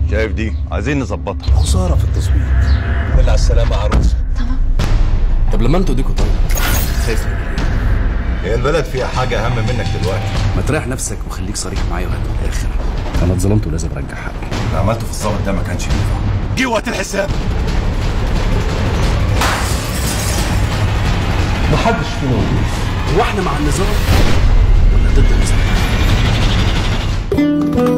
شايف دي عايزين نظبطها خساره في التصوير بالله على السلامة عروسة طب لما انتوا ايديكوا طيب خايف هي البلد فيها حاجة أهم منك دلوقتي ما تريح نفسك وخليك صريح معايا وهات من الاخر انا اتظلمت ولازم ارجع حقي اللي عملته في الظابط ده ما كانش ينفع جه وقت الحساب محدش فينا ودوس هو احنا مع النظام ولا ضد النظام